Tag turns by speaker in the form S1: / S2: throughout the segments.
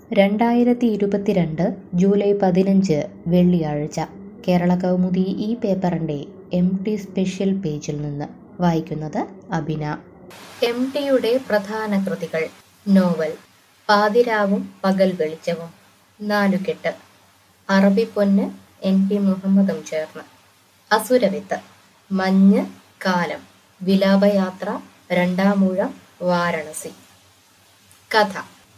S1: രണ്ടായിരത്തി ഇരുപത്തിരണ്ട് ജൂലൈ പതിനഞ്ച് വെള്ളിയാഴ്ച കേരള കൗമുദി ഈ പേപ്പറിൻ്റെ എം ടി സ്പെഷ്യൽ പേജിൽ നിന്ന് വായിക്കുന്നത് അബിന എം ടിയുടെ പ്രധാന കൃതികൾ നോവൽ പാതിരാവും പകൽ വെളിച്ചവും നാലുകെട്ട് അറബിപ്പൊന്ന് എൻ പി മുഹമ്മദും ചേർന്ന് അസുരവിത്ത് മഞ്ഞ് കാലം വിലാപയാത്ര രണ്ടാമൂഴം വാരണസി കഥ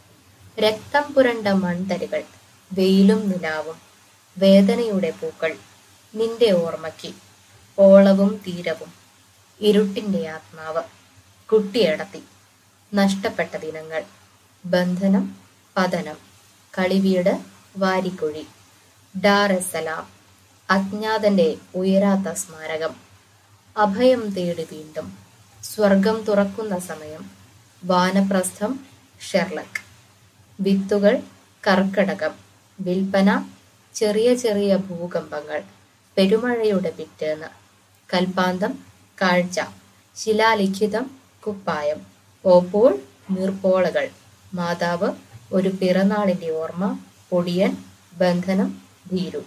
S1: രക്തം പുരണ്ട മൺതരികൾ വെയിലും നിലാവും വേദനയുടെ പൂക്കൾ നിന്റെ ഓർമ്മയ്ക്ക് ഓളവും തീരവും ഇരുട്ടിന്റെ ആത്മാവ് കുട്ടിയടത്തി നഷ്ടപ്പെട്ട ദിനങ്ങൾ ബന്ധനം പതനം കളിവീട് വാരിക്കുഴി ഡാർ എസ് സലാം അജ്ഞാതന്റെ ഉയരാത്ത സ്മാരകം അഭയം തേടി വീണ്ടും സ്വർഗം തുറക്കുന്ന സമയം വാനപ്രസ്ഥം ഷെർലക് വിത്തുകൾ കർക്കടകം വിൽപ്പന ചെറിയ ചെറിയ ഭൂകമ്പങ്ങൾ പെരുമഴയുടെ പിറ്റേന്ന് കൽപ്പാന്തം കാഴ്ച ശിലാലിഖിതം കുപ്പായം ഓപ്പോൾ നീർപ്പോളകൾ മാതാവ് ഒരു പിറന്നാളിന്റെ ഓർമ്മ പൊടിയൻ ബന്ധനം ഭീരു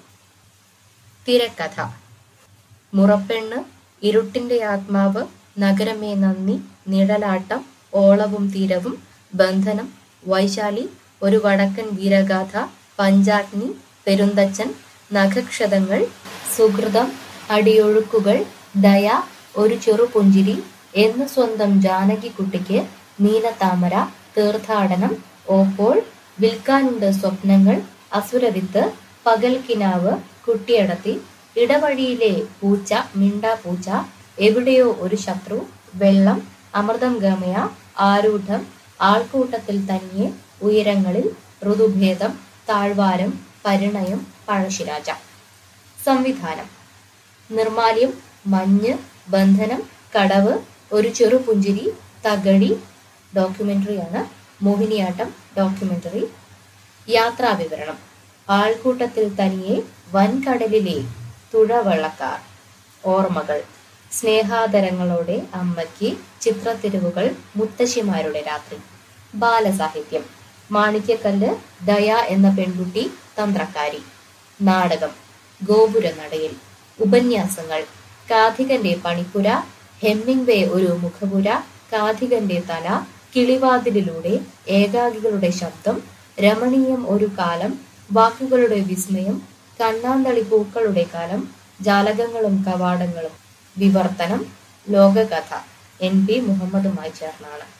S1: തിരക്കഥ മുറപ്പെണ്ണ് ഇരുട്ടിന്റെ ആത്മാവ് നഗരമേ നന്ദി നിഴലാട്ടം ഓളവും തീരവും ബന്ധനം വൈശാലി ഒരു വടക്കൻ വീരഗാഥ പഞ്ചാഗ്നി പെരുന്തച്ചൻ നഖക്ഷതങ്ങൾ സുഹൃതം അടിയൊഴുക്കുകൾ ദയ ഒരു ചെറുപുഞ്ചിരി എന്ന് സ്വന്തം ജാനകിക്കുട്ടിക്ക് നീലത്താമര തീർത്ഥാടനം ഓപ്പോൾ വിൽക്കാനുണ്ട് സ്വപ്നങ്ങൾ അസുരവിത്ത് പകൽക്കിനാവ് കുട്ടിയടത്തി ഇടവഴിയിലെ പൂച്ച മിണ്ടാ പൂച്ച എവിടെയോ ഒരു ശത്രു വെള്ളം അമൃതം ഗമയ ആരൂഢം ആൾക്കൂട്ടത്തിൽ തനിയെ ഉയരങ്ങളിൽ ഋതുഭേദം താഴ്വാരം പരിണയം പഴശ്ശിരാജ സംവിധാനം നിർമാല്യം മഞ്ഞ് ബന്ധനം കടവ് ഒരു ചെറുപുഞ്ചിരി തകഴി ഡോക്യുമെന്ററിയാണ് മോഹിനിയാട്ടം ഡോക്യുമെന്ററി യാത്രാവിവരണം ആൾക്കൂട്ടത്തിൽ തനിയെ വൻകടലിലെ തുഴവള്ളക്കാർ ഓർമ്മകൾ സ്നേഹാദരങ്ങളോടെ അമ്മയ്ക്ക് ചിത്രത്തിരിവുകൾ മുത്തശ്ശിമാരുടെ രാത്രി ബാലസാഹിത്യം മാണിക്യക്കല്ല് ദയ എന്ന പെൺകുട്ടി തന്ത്രക്കാരി നാടകം ഗോപുരനടയിൽ ഉപന്യാസങ്ങൾ കാഥികന്റെ പണിപ്പുര ഹെമ്മിംഗ്വേ ഒരു മുഖപുര കാഥികന്റെ തല കിളിവാതിലിലൂടെ ഏകാകികളുടെ ശബ്ദം രമണീയം ഒരു കാലം വാക്കുകളുടെ വിസ്മയം കണ്ണാന്തളി പൂക്കളുടെ കാലം ജാലകങ്ങളും കവാടങ്ങളും വിവർത്തനം ലോകകഥ എൻ പി മുഹമ്മദുമായി ചേർന്നാണ്